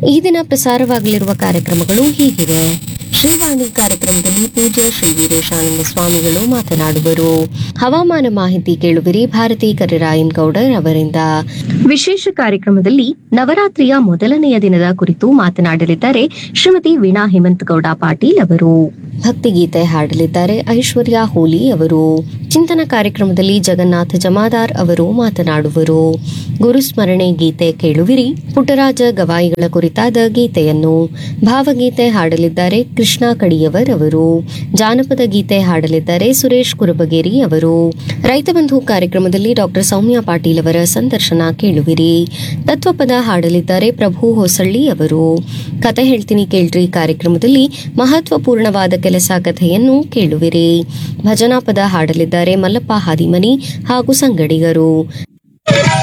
ಈ ದಿನ ಪ್ರಸಾರವಾಗಲಿರುವ ಕಾರ್ಯಕ್ರಮಗಳು ಹೀಗಿವೆ ಶ್ರೀವಾಣಿ ಕಾರ್ಯಕ್ರಮದಲ್ಲಿ ಪೂಜ್ಯ ಶ್ರೀ ವೀರೇಶಾನಂದ ಸ್ವಾಮಿಗಳು ಮಾತನಾಡುವರು ಹವಾಮಾನ ಮಾಹಿತಿ ಕೇಳುವಿರಿ ಭಾರತಿ ಕರಿರಾಯನ್ ಗೌಡರ್ ಅವರಿಂದ ವಿಶೇಷ ಕಾರ್ಯಕ್ರಮದಲ್ಲಿ ನವರಾತ್ರಿಯ ಮೊದಲನೆಯ ದಿನದ ಕುರಿತು ಮಾತನಾಡಲಿದ್ದಾರೆ ಶ್ರೀಮತಿ ವೀಣಾ ಹೇಮಂತಗೌಡ ಪಾಟೀಲ್ ಅವರು ಭಕ್ತಿಗೀತೆ ಹಾಡಲಿದ್ದಾರೆ ಐಶ್ವರ್ಯ ಹೋಲಿ ಅವರು ಚಿಂತನ ಕಾರ್ಯಕ್ರಮದಲ್ಲಿ ಜಗನ್ನಾಥ ಜಮಾದಾರ್ ಅವರು ಮಾತನಾಡುವರು ಗುರುಸ್ಮರಣೆ ಗೀತೆ ಕೇಳುವಿರಿ ಪುಟ್ಟರಾಜ ಗವಾಯಿಗಳ ಕುರಿತಾದ ಗೀತೆಯನ್ನು ಭಾವಗೀತೆ ಹಾಡಲಿದ್ದಾರೆ ಕೃಷ್ಣ ಕಡಿಯವರ್ ಅವರು ಜಾನಪದ ಗೀತೆ ಹಾಡಲಿದ್ದಾರೆ ಸುರೇಶ್ ಕುರುಬಗೇರಿ ಅವರು ರೈತ ಬಂಧು ಕಾರ್ಯಕ್ರಮದಲ್ಲಿ ಡಾಕ್ಟರ್ ಸೌಮ್ಯ ಪಾಟೀಲ್ ಅವರ ಸಂದರ್ಶನ ಕೇಳುವಿರಿ ತತ್ವಪದ ಹಾಡಲಿದ್ದಾರೆ ಪ್ರಭು ಹೊಸಳ್ಳಿ ಅವರು ಕತೆ ಹೇಳ್ತೀನಿ ಕೇಳ್ರಿ ಕಾರ್ಯಕ್ರಮದಲ್ಲಿ ಮಹತ್ವಪೂರ್ಣವಾದ ಕೆಲಸ ಕಥೆಯನ್ನು ಕೇಳುವಿರಿ ಭಜನಾ ಪದ ಹಾಡಲಿದ್ದಾರೆ ಮಲ್ಲಪ್ಪ ಹಾದಿಮನಿ ಹಾಗೂ ಸಂಗಡಿಗರು